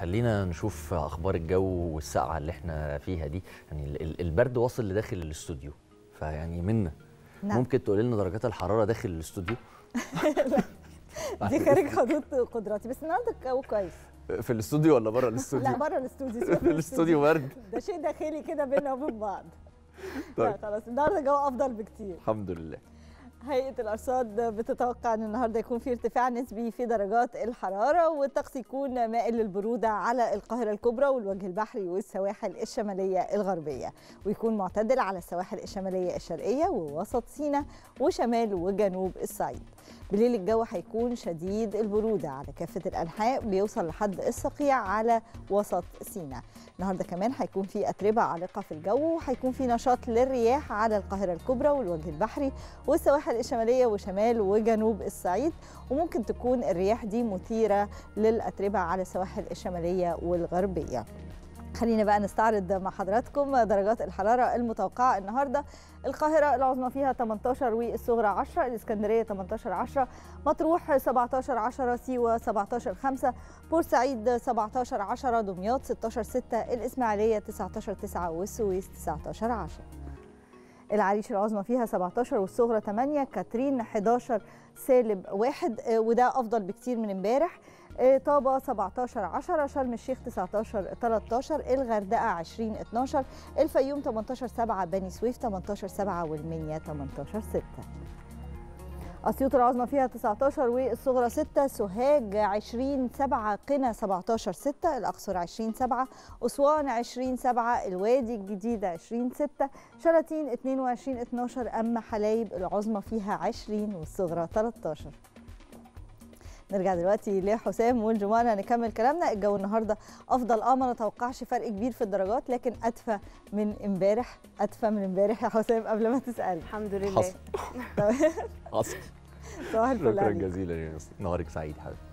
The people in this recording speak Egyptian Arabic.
خلينا نشوف اخبار الجو والسقعه اللي احنا فيها دي يعني ال- ال- البرد واصل لداخل الاستوديو فيعني منا نعم. ممكن تقولي لنا درجات الحراره داخل الاستوديو دي خارج حدود قدراتي بس النهارده الجو كويس في الاستوديو ولا بره الاستوديو لا بره الاستوديو سيبك في من الاستوديو برد ده شيء داخلي كده بينا وبين بعض لا طيب خلاص النهارده الجو افضل بكتير الحمد لله هيئة الأرصاد بتتوقع أن النهاردة يكون في ارتفاع نسبي في درجات الحرارة والطقس يكون مائل للبرودة على القاهرة الكبرى والوجه البحري والسواحل الشمالية الغربية ويكون معتدل على السواحل الشمالية الشرقية ووسط سيناء وشمال وجنوب الصعيد بالليل الجو هيكون شديد البرودة على كافة الأنحاء بيوصل لحد الصقيع على وسط سيناء النهارده كمان هيكون في أتربة عالقة في الجو وهيكون في نشاط للرياح على القاهرة الكبرى والوجه البحري والسواحل الشمالية وشمال وجنوب الصعيد وممكن تكون الرياح دي مثيرة للأتربة على السواحل الشمالية والغربية خلينا بقى نستعرض مع حضراتكم درجات الحرارة المتوقعة النهاردة القاهرة العظمى فيها 18 والصغرى 10 الإسكندرية 18 10 مطروح 17 10 سيوة 17 5 بورسعيد 17 10 دمياط 16 6 الإسماعيلية 19 9 والسويس 19 10 العريش العظمى فيها 17 والصغرى 8 كاترين 11 سالب 1 وده افضل بكتير من امبارح آه، طابة 17 10 شرم الشيخ 19 13 الغردقة 20 12 الفيوم 18 7 بني سويف 18 7 والمنيا 18 6 أسيوط العظمى فيها 19 والصغرى 6 سوهاج 20 7 قنا 17 6 الأقصر 20 7 أسوان 20 7 الوادي الجديد 20 6 شلاتين 22 12 أما حلايب العظمى فيها 20 والصغرى 13 نرجع دلوقتي لحسام والجمانة نكمل كلامنا الجو النهارده افضل اه ما نتوقعش فرق كبير في الدرجات لكن ادفى من امبارح ادفى من امبارح يا حسام قبل ما تسال الحمد لله حصل حصل صباح الفل شكرا عليك جزيلا يا يوسف نهارك سعيد حبيبي